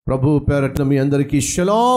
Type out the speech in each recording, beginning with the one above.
ప్రభు పేరట్న మీ అందరికీ షలాం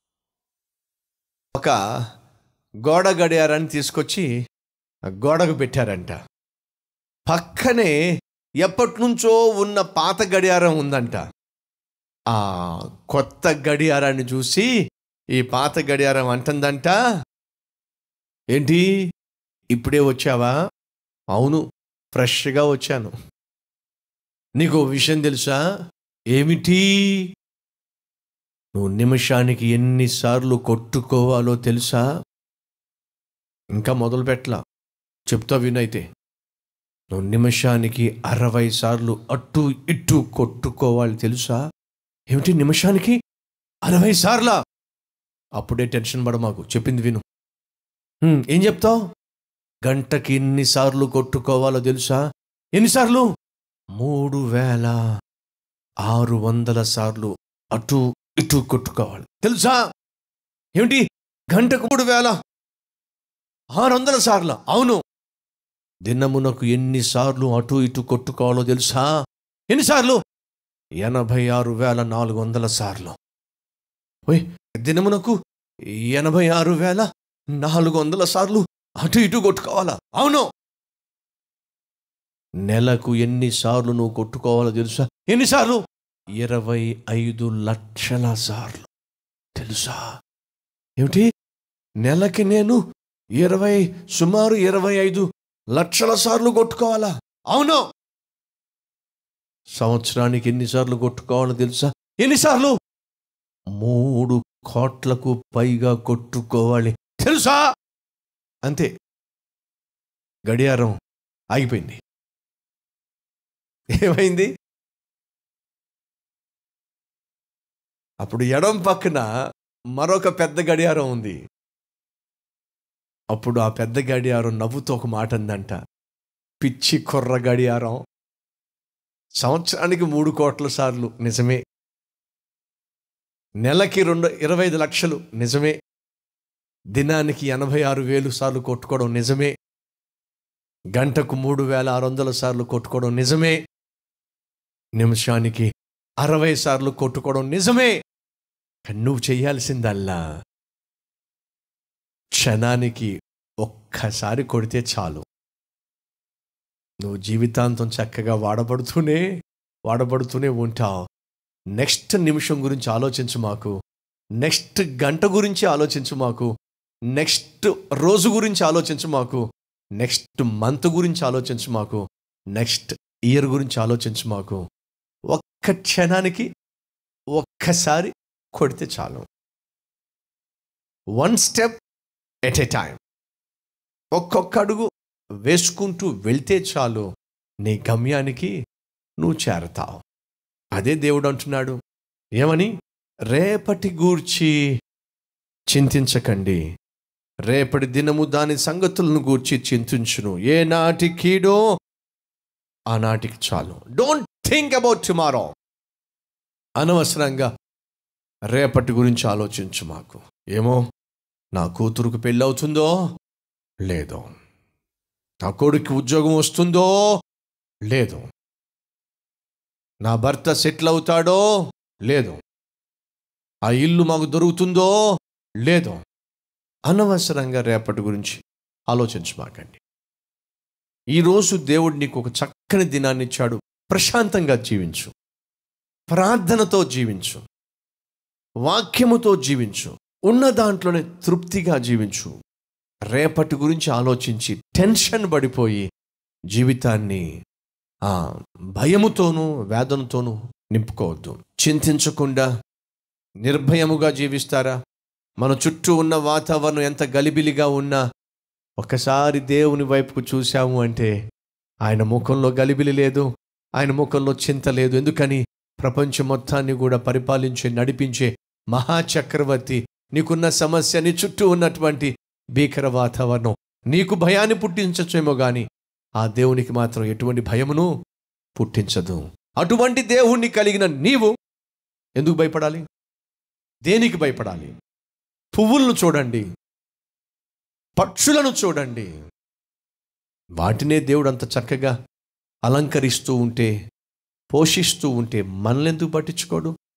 ఒక గోడ గడియారాన్ని తీసుకొచ్చి ఆ గోడకు పెట్టారంట పక్కనే ఎప్పటి నుంచో ఉన్న పాత గడియారం ఉందంట ఆ కొత్త గడియారాన్ని చూసి ఈ పాత గడియారం అంటుందంట ఏంటి ఇప్పుడే వచ్చావా అవును ఫ్రెష్గా వచ్చాను నీకు ఓ విషయం తెలుసా ఏమిటి నువ్వు నిమిషానికి ఎన్నిసార్లు కొట్టుకోవాలో తెలుసా ఇంకా మొదలు పెట్టలా చెప్తా వినైతే నువ్వు నిమిషానికి అరవై సార్లు అటు ఇటు కొట్టుకోవాలి తెలుసా ఏమిటి నిమిషానికి అరవై సార్లా అప్పుడే టెన్షన్ పడ మాకు చెప్పింది విను "హ్మ్, ఏం చెప్తావు గంటకి ఎన్నిసార్లు కొట్టుకోవాలో తెలుసా ఎన్నిసార్లు మూడు వేల ఆరు వందల సార్లు అటు ఇటు కొట్టుకోవాలి తెలుసా ఏమిటి గంటకు మూడు వేల ఆరు వందల సార్లు అవును దినమునకు ఎన్నిసార్లు అటు ఇటు కొట్టుకోవాలో తెలుసా ఎన్నిసార్లు ఎనభై ఆరు వేల నాలుగు వందల సార్లు ఓయ్ దినమునకు ఎనభై ఆరు వేల నాలుగు వందల సార్లు అటు ఇటు కొట్టుకోవాలా అవును నెలకు ఎన్నిసార్లు నువ్వు కొట్టుకోవాలో తెలుసా ఎన్నిసార్లు ఇరవై ఐదు లక్షల సార్లు తెలుసా ఏమిటి నెలకి నేను ఇరవై సుమారు ఇరవై ఐదు లక్షల సార్లు కొట్టుకోవాలా అవును సంవత్సరానికి ఎన్నిసార్లు కొట్టుకోవాలో తెలుసా ఎన్నిసార్లు మూడు కోట్లకు పైగా కొట్టుకోవాలి తెలుసా అంతే గడియారం ఆగిపోయింది ఏమైంది అప్పుడు ఎడం పక్కన మరొక పెద్ద గడియారం ఉంది అప్పుడు ఆ పెద్ద గడియారం నవ్వుతో ఒక మాట అందంట పిచ్చి కుర్ర గడియారం సంవత్సరానికి మూడు కోట్ల సార్లు నిజమే నెలకి రెండు ఇరవై ఐదు లక్షలు నిజమే దినానికి ఎనభై ఆరు వేలు సార్లు కొట్టుకోవడం నిజమే గంటకు మూడు వేల ఆరు వందల సార్లు కొట్టుకోవడం నిజమే నిమిషానికి అరవై సార్లు కొట్టుకోవడం నిజమే కానీ నువ్వు చేయాల్సిందల్లా క్షణానికి ఒక్కసారి కొడితే చాలు నువ్వు జీవితాంతం చక్కగా వాడబడుతూనే వాడబడుతూనే ఉంటావు నెక్స్ట్ నిమిషం గురించి ఆలోచించు మాకు నెక్స్ట్ గంట గురించి ఆలోచించు మాకు నెక్స్ట్ రోజు గురించి ఆలోచించు మాకు నెక్స్ట్ మంత్ గురించి ఆలోచించు మాకు నెక్స్ట్ ఇయర్ గురించి ఆలోచించు మాకు ఒక్క క్షణానికి ఒక్కసారి కొడితే చాలు one step at a time ఒక్కొక్క అడుగు వేసుకుంటూ వెళ్తే చాలు నీ గమ్యానికి నువ్వు చేరతావు అదే దేవుడు అంటున్నాడు ఏమని రేపటి గూర్చి చింతించకండి రేపటి దినము దాని సంగతులను గూర్చి చింతించును ఏ నాటి కీడో ఆనాటికి చాలు డోంట్ థింక్ అబౌట్ టుమారో అనవసరంగా రేపటి గురించి ఆలోచించు మాకు ఏమో నా కూతురుకు పెళ్ళవుతుందో లేదో నా కొడుకు ఉద్యోగం వస్తుందో లేదు నా భర్త సెటిల్ అవుతాడో లేదు ఆ ఇల్లు మాకు దొరుకుతుందో లేదో అనవసరంగా రేపటి గురించి ఆలోచించమాకండి ఈరోజు దేవుడు నీకు ఒక చక్కని దినాన్ని ఇచ్చాడు ప్రశాంతంగా జీవించు ప్రార్థనతో జీవించు వాక్యముతో జీవించు ఉన్న దాంట్లోనే తృప్తిగా జీవించు రేపటి గురించి ఆలోచించి టెన్షన్ పడిపోయి జీవితాన్ని ఆ భయముతోనూ వేదనతోనూ నింపుకోవద్దు చింతించకుండా నిర్భయముగా జీవిస్తారా మన చుట్టూ ఉన్న వాతావరణం ఎంత గలిబిలిగా ఉన్నా ఒకసారి దేవుని వైపుకు చూశాము అంటే ఆయన ముఖంలో గలిబిలి లేదు ఆయన ముఖంలో చింత లేదు ఎందుకని ప్రపంచం మొత్తాన్ని కూడా పరిపాలించే నడిపించే మహాచక్రవర్తి నీకున్న సమస్య నీ చుట్టూ ఉన్నటువంటి భీకర వాతావరణం నీకు భయాన్ని పుట్టించచ్చేమో గాని ఆ దేవునికి మాత్రం ఎటువంటి భయమును పుట్టించదు అటువంటి దేవుణ్ణి కలిగిన నీవు ఎందుకు భయపడాలి దేనికి భయపడాలి పువ్వులను చూడండి పక్షులను చూడండి వాటినే దేవుడు అంత చక్కగా అలంకరిస్తూ ఉంటే పోషిస్తూ ఉంటే మనల్ని ఎందుకు పట్టించుకోడు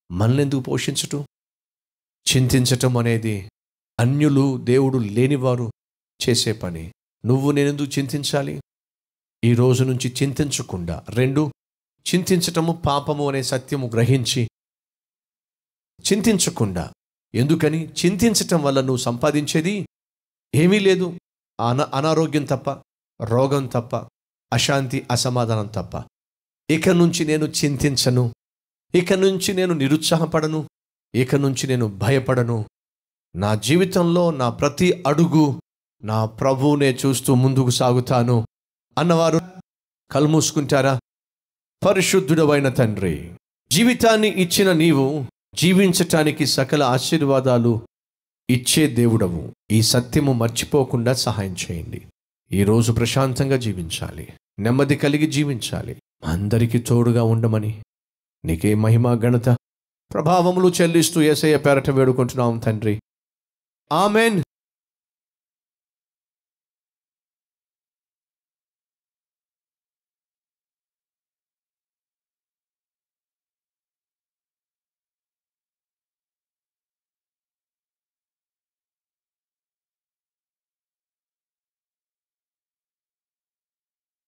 మనల్నెందుకు పోషించటం చింతించటం అనేది అన్యులు దేవుడు లేనివారు చేసే పని నువ్వు నేనెందుకు చింతించాలి ఈ రోజు నుంచి చింతించకుండా రెండు చింతించటము పాపము అనే సత్యము గ్రహించి చింతించకుండా ఎందుకని చింతించటం వల్ల నువ్వు సంపాదించేది ఏమీ లేదు అన అనారోగ్యం తప్ప రోగం తప్ప అశాంతి అసమాధానం తప్ప ఇక నుంచి నేను చింతించను ఇక నుంచి నేను నిరుత్సాహపడను ఇక నుంచి నేను భయపడను నా జీవితంలో నా ప్రతి అడుగు నా ప్రభువునే చూస్తూ ముందుకు సాగుతాను అన్నవారు కళ్ళు మూసుకుంటారా పరిశుద్ధుడవైన తండ్రి జీవితాన్ని ఇచ్చిన నీవు జీవించటానికి సకల ఆశీర్వాదాలు ఇచ్చే దేవుడవు ఈ సత్యము మర్చిపోకుండా సహాయం చేయండి ఈరోజు ప్రశాంతంగా జీవించాలి నెమ్మది కలిగి జీవించాలి అందరికీ తోడుగా ఉండమని నీకే మహిమ ఘనత ప్రభావములు చెల్లిస్తూ ఏసయ్య పేరట వేడుకుంటున్నాం తండ్రి ఆమెన్